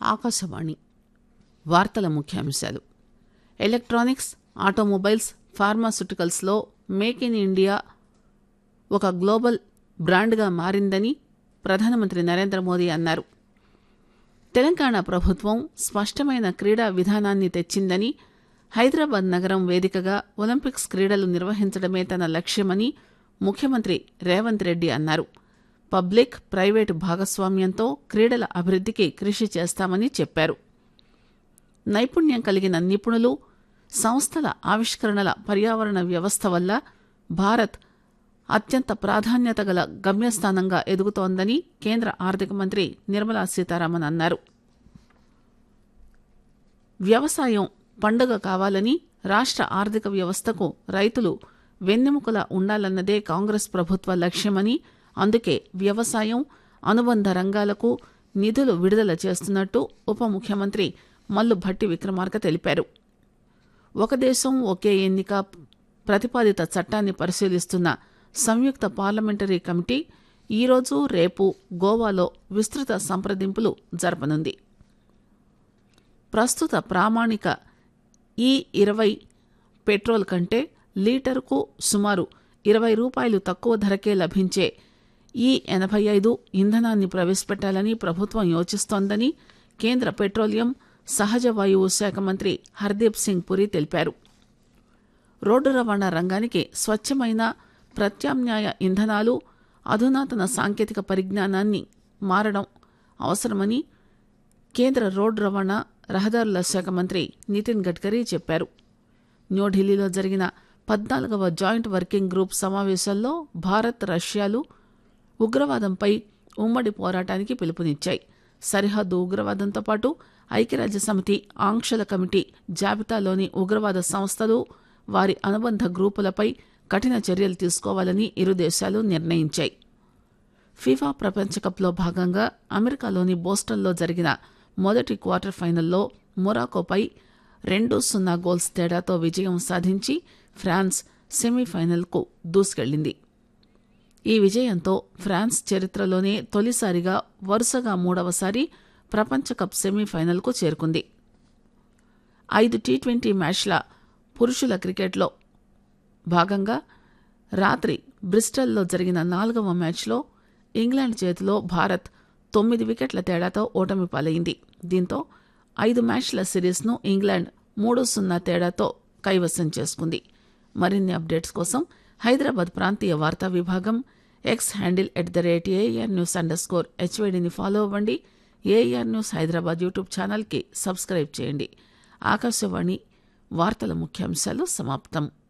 ఆకాశవాణి వార్తల ముఖ్యాంశాలు electronics automobiles ఫార్మాస్యూటికల్స్లో మేక్ ఇన్ ఇండియా ఒక గ్లోబల్ బ్రాండ్గా మారిందని ప్రధానమంత్రి నరేంద్ర మోదీ అన్నారు తెలంగాణ ప్రభుత్వం స్పష్టమైన క్రీడా విధానాన్ని తెచ్చిందని హైదరాబాద్ నగరం వేదికగా ఒలింపిక్స్ క్రీడలు నిర్వహించడమే తన లక్ష్యమని ముఖ్యమంత్రి రేవంత్ రెడ్డి అన్నారు పబ్లిక్ ప్రైవేటు భాగస్వామ్యంతో క్రీడల అభివృద్ధికి కృషి చేస్తామని చెప్పారు నైపుణ్యం కలిగిన నిపుణులు సంస్థల ఆవిష్కరణల పర్యావరణ వ్యవస్థ వల్ల భారత్ అత్యంత ప్రాధాన్యత గల గమ్యస్థానంగా ఎదుగుతోందని కేంద్ర ఆర్థిక మంత్రి నిర్మలా సీతారామన్ అన్నారు వ్యవసాయం పండుగ కావాలని రాష్ట్ర ఆర్థిక వ్యవస్థకు రైతులు వెన్నెముకలా ఉండాలన్నదే కాంగ్రెస్ ప్రభుత్వ లక్ష్యమని అందుకే వ్యవసాయం అనుబంధ రంగాలకు నిధులు విడుదల చేస్తున్నట్టు ఉప ముఖ్యమంత్రి మల్లు భట్టి విక్రమార్క తెలిపారు ఒక దేశం ఒకే ఎన్నిక ప్రతిపాదిత చట్టాన్ని పరిశీలిస్తున్న సంయుక్త పార్లమెంటరీ కమిటీ ఈరోజు రేపు గోవాలో విస్తృత సంప్రదింపులు జరపనుంది ప్రస్తుత ప్రామాణిక ఈ ఇరవై పెట్రోల్ కంటే లీటరుకు సుమారు ఇరవై రూపాయలు తక్కువ ధరకే లభించే ఈ ఎనభై ఐదు ఇంధనాన్ని ప్రవేశపెట్టాలని ప్రభుత్వం యోచిస్తోందని కేంద్ర పెట్రోలియం సహజ వాయువు శాఖ మంత్రి హర్దీప్ సింగ్ పురి తెలిపారు రోడ్డు రవాణా రంగానికి స్వచ్ఛమైన ప్రత్యామ్నాయ ఇంధనాలు అధునాతన సాంకేతిక పరిజ్ఞానాన్ని మారడం అవసరమని కేంద్ర రోడ్డు రవాణా రహదారుల శాఖ మంత్రి నితిన్ గడ్కరీ చెప్పారు న్యూఢిల్లీలో జరిగిన పద్నాలుగవ జాయింట్ వర్కింగ్ గ్రూప్ సమావేశాల్లో భారత్ రష్యాలు ఉగ్రవాదంపై ఉమ్మడి పోరాటానికి పిలుపునిచ్చాయి సరిహద్దు ఉగ్రవాదంతో పాటు ఐక్యరాజ్య సమితి ఆంక్షల కమిటీ జాబితాలోని ఉగ్రవాద సంస్థలు వారి అనుబంధ గ్రూపులపై కఠిన చర్యలు తీసుకోవాలని ఇరు దేశాలు నిర్ణయించాయి ఫీఫా ప్రపంచకప్లో భాగంగా అమెరికాలోని బోస్టన్లో జరిగిన మొదటి క్వార్టర్ ఫైనల్లో మొరాకోపై రెండు సున్నా గోల్స్ తేడాతో విజయం సాధించి ఫ్రాన్స్ సెమీఫైనల్కు దూసుకెళ్లింది ఈ విజయంతో ఫ్రాన్స్ చరిత్రలోనే తొలిసారిగా వరుసగా మూడవసారి ప్రపంచ కప్ సెమీఫైనల్కు చేరుకుంది ఐదు టీ ట్వంటీ మ్యాచ్ల పురుషుల క్రికెట్లో భాగంగా రాత్రి బ్రిస్టల్లో జరిగిన నాలుగవ మ్యాచ్లో ఇంగ్లాండ్ చేతిలో భారత్ తొమ్మిది వికెట్ల తేడాతో ఓటమి పాలైంది దీంతో ఐదు మ్యాచ్ల సిరీస్ను ఇంగ్లాండ్ మూడు సున్నా తేడాతో కైవసం చేసుకుంది మరిన్ని అప్డేట్స్ కోసం హైదరాబాద్ ప్రాంతీయ వార్తా విభాగం X handle at the rate AR news underscore హెచ్వైడిని ఫాలో అవ్వండి ఏఆర్ న్యూస్ హైదరాబాద్ యూట్యూబ్ ఛానల్కి సబ్స్క్రైబ్ చేయండి ఆకాశవాణి వార్తల ముఖ్యాంశాలు సమాప్తం